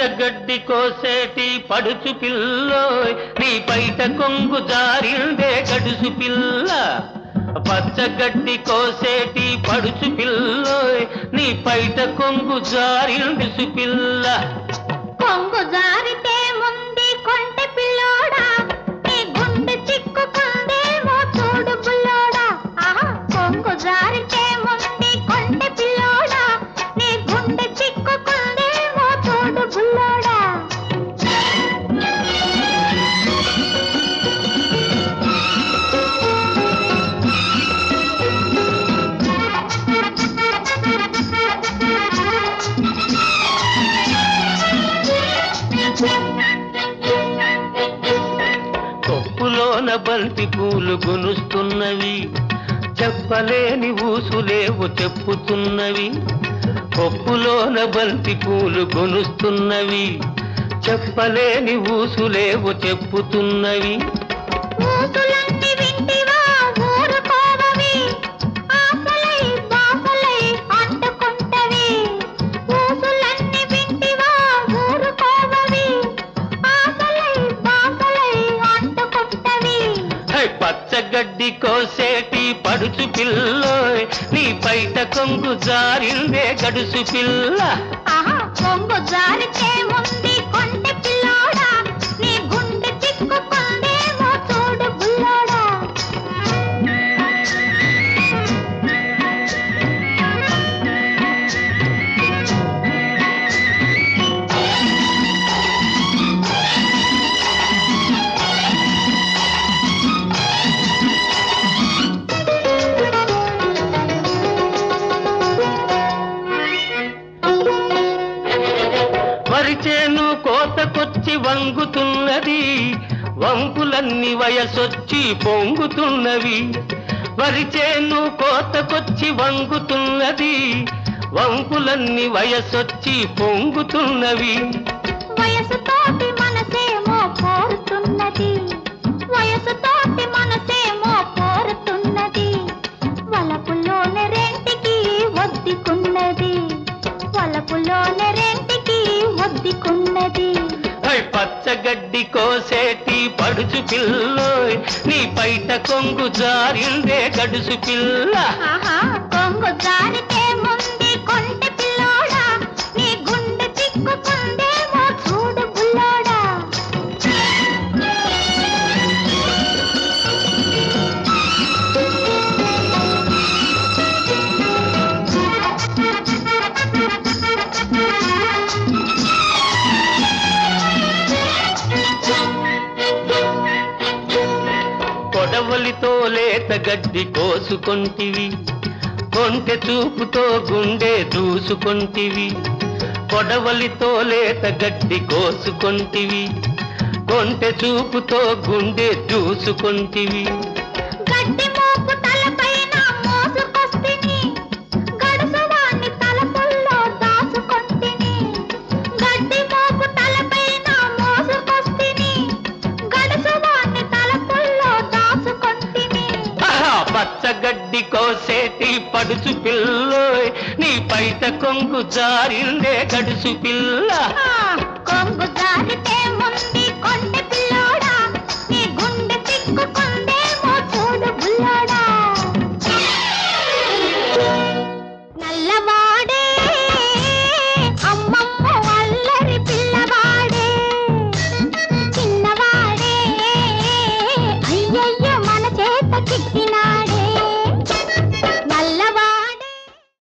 పచ్చగడ్డి కోసేటి పడుచు పిల్లోయ్ నీ పైట కొంగు జారిందే గడుసు పిల్ల పచ్చగడ్డి కోసేటి పడుచు పిల్లోయ్ నీ పైట కొంగు జారింది పిల్ల కొంగు జారితే ముంది కొంటె పిల్లోడా నీ గుండె చిక్కుకుందేమో చూడు బుల్లోడా ఆహా కొంగు జారితే ముంది కొంటె పిల్లోడా నీ గుండె చిక్కుకుందేమో చూడు బుల్లోడా కొప్పులోన బంతి పూలు గునుస్తున్నవి చెప్పలేని ఊసులేవు చెప్పుతున్నవి కొప్పులోన బంతి పూలు గునుస్తున్నవి చెప్పలేని ఊసులేవు చెప్పుతున్నవి ఊసులన్నీ వింటివా ఊరుకోవవి ఆశలై బాసలై అంటుకుంటవి ఊసులన్నీ వింటివా ఊరుకోవవి ఆశలై బాసలై అంటుకుంటవి హై పచ్చగడ్డి కోసేటి పడుచు పిల్లోయ్ నీ పైట కొంగు జారిందే గడుసు పిల్ల ఆహా కొంగు జారితే ముంది కొంటె పిల్లోడా నీ గుండె చిక్కుకుందేమో చూడు బుల్లోడా వరిచేను కోతకొచ్చి వంగుతున్నది వంపులన్నీ వయసొచ్చి పొంగుతున్నవి వరిచేను కోతకొచ్చి వంగుతున్నది వంపులన్నీ వయసొచ్చి పొంగుతున్నవి వయసుతోటి మనసేమో కోరుతున్నది వయసుతోటి మనసేమో కోరుతున్నది వలపులోని రెంటికి ఒద్దికున్నది వలపులోని రెంటికి ఒద్దికున్నది హై పచ్చగడ్డి కోసేటి పడుచు పిల్లోయ్ నీ పైట కొంగు జారిందే గడుసు పిల్ల ఆహా కొంగు జారితే ముంది కొంటె పిల్లోడా నీ గుండె చిక్కుకుందేమో చూడు బుల్లోడా కొడవలితో లేత గడ్డి కోసుకొంటివి కొంటె చూపుతో గుండె దూసుకొంటివి కొడవలితో లేత గడ్డి కోసుకొంటివి కొంటె చూపుతో గుండె దూసుకొంటివి గడ్డి మోపు తలపైన మోసుకొస్తిని గడుసువాణ్ణి తలపుల్లో దాచుకొంటిని గడ్డి మోపు తలపైన మోసుకొస్తిని గడుసువాణ్ణి తలపుల్లో దాచుకొంటిని ఆహా, పచ్చగడ్డి కోసేటి పడుచు పిల్లోయ్ నీ పైట కొంగు జారిందే గడుసు పిల్ల ఆ, కొంగు జారితే ముంది కొంటె పిల్లోడా నీ గుండె చిక్కుకుందేమో చూడు బుల్లోడా